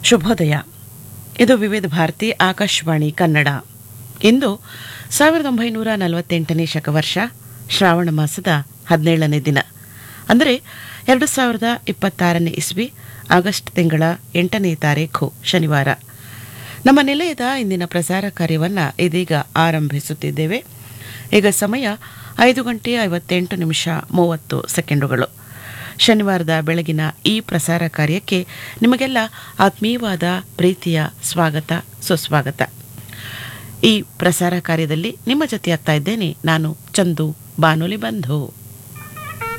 ಶುಭೋದಯ ಇದು ವಿವಿಧ ಭಾರತಿ ಆಕಾಶವಾಣಿ ಕನ್ನಡ ಇಂದು ಸಾವಿರದ ಒಂಬೈನೂರ ನಲವತ್ತೆಂಟನೇ ಶಕವರ್ಷ ಶ್ರಾವಣ ಮಾಸದ ಹದಿನೇಳನೇ ದಿನ ಅಂದರೆ ಎರಡು ಸಾವಿರದ ಇಪ್ಪತ್ತಾರನೇ ಇಸ್ವಿ ಆಗಸ್ಟ್ ತಿಂಗಳ ಎಂಟನೇ ತಾರೀಖು ಶನಿವಾರ ನಮ್ಮ ನಿಲಯದ ಇಂದಿನ ಪ್ರಸಾರ ಕಾರ್ಯವನ್ನು ಇದೀಗ ಆರಂಭಿಸುತ್ತಿದ್ದೇವೆ ಈಗ ಸಮಯ ಐದು ಗಂಟೆ ಐವತ್ತೆಂಟು ನಿಮಿಷ ಮೂವತ್ತು ಸೆಕೆಂಡುಗಳು ಶನಿವಾರದ ಬೆಳಗಿನ ಈ ಪ್ರಸಾರ ಕಾರ್ಯಕ್ಕೆ ನಿಮಗೆಲ್ಲ ಆತ್ಮೀಯವಾದ ಪ್ರೀತಿಯ ಸ್ವಾಗತ ಸುಸ್ವಾಗತ ಈ ಪ್ರಸಾರ ಕಾರ್ಯದಲ್ಲಿ ನಿಮ್ಮ ಜೊತೆ ಆಗ್ತಾ ಇದ್ದೇನೆ ನಾನು ಚಂದು ಬಾನುಲಿ ಬಂಧು